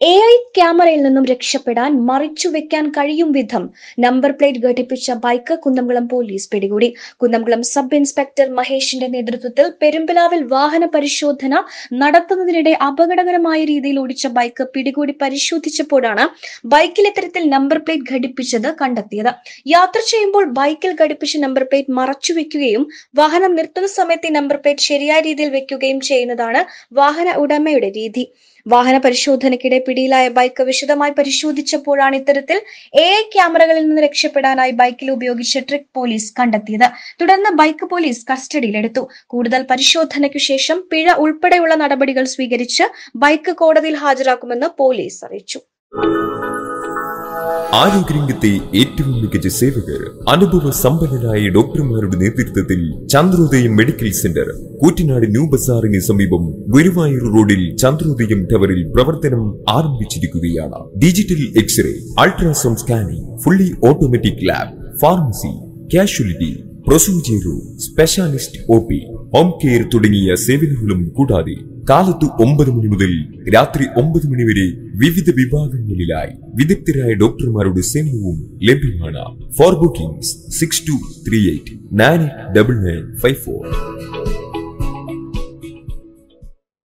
A I ക്യാമറയിൽ നിന്നും രക്ഷപ്പെടാൻ മറിച്ചു വെക്കാൻ കഴിയും വിധം നമ്പർ പ്ലേറ്റ് ഘടിപ്പിച്ച ബൈക്ക് കുന്നംകുളം പോലീസ് പിടികൂടി കുന്നംകുളം സബ് ഇൻസ്പെക്ടർ മഹേഷിന്റെ നേതൃത്വത്തിൽ പെരുമ്പലാവിൽ വാഹന പരിശോധന നടത്തുന്നതിനിടെ അപകടകരമായ രീതിയിൽ ഓടിച്ച ബൈക്ക് പിടികൂടി പരിശോധിച്ചപ്പോഴാണ് ബൈക്കിൽ ഇത്തരത്തിൽ നമ്പർ പ്ലേറ്റ് ഘടിപ്പിച്ചത് കണ്ടെത്തിയത് യാത്ര ചെയ്യുമ്പോൾ ബൈക്കിൽ ഘടിപ്പിച്ച നമ്പർ പ്ലേറ്റ് മറച്ചു വെക്കുകയും വാഹനം നിർത്തുന്ന സമയത്ത് ഈ നമ്പർ പ്ലേറ്റ് ശരിയായ രീതിയിൽ വെക്കുകയും ചെയ്യുന്നതാണ് വാഹന ഉടമയുടെ രീതി വാഹന പരിശോധനയ്ക്കിടെ പിടിയിലായ ബൈക്ക് വിശദമായി പരിശോധിച്ചപ്പോഴാണ് ഇത്തരത്തിൽ എ ഐ ക്യാമറകളിൽ നിന്ന് രക്ഷപ്പെടാനായി ബൈക്കിൽ ഉപയോഗിച്ച ട്രിക്ക് പോലീസ് കണ്ടെത്തിയത് തുടർന്ന് ബൈക്ക് പോലീസ് കസ്റ്റഡിയിലെടുത്തു കൂടുതൽ പരിശോധനയ്ക്കു ശേഷം പിഴ ഉൾപ്പെടെയുള്ള നടപടികൾ സ്വീകരിച്ച് ബൈക്ക് കോടതിയിൽ ഹാജരാക്കുമെന്ന് പോലീസ് അറിയിച്ചു ആരോഗ്യരംഗത്തെ ഏറ്റവും മികച്ച സേവകർ അനുഭവ സമ്പന്നരായ ഡോക്ടർമാരുടെ നേതൃത്വത്തിൽ Chandrodayam medical centre Koottanad new ബസാറിന് സമീപം ഗുരുവായൂർ റോഡിൽ ചന്ദ്രോദയം ടവറിൽ പ്രവർത്തനം ആരംഭിച്ചിരിക്കുകയാണ് digital x-ray ultrasound scanning fully automatic lab pharmacy casualty procedure room specialist O P home care തുടങ്ങിയ സേവനങ്ങളും കൂടാതെ കാലത്ത് ഒമ്പത് മണി മുതൽ രാത്രി ഒമ്പത് മണി വരെ വിവിധ വിഭാഗങ്ങളിലായി വിദഗ്ധരായ ഡോക്ടർമാരുടെ സേവനവും ലഭ്യമാണ് for bookings six two three eight nine double nine five four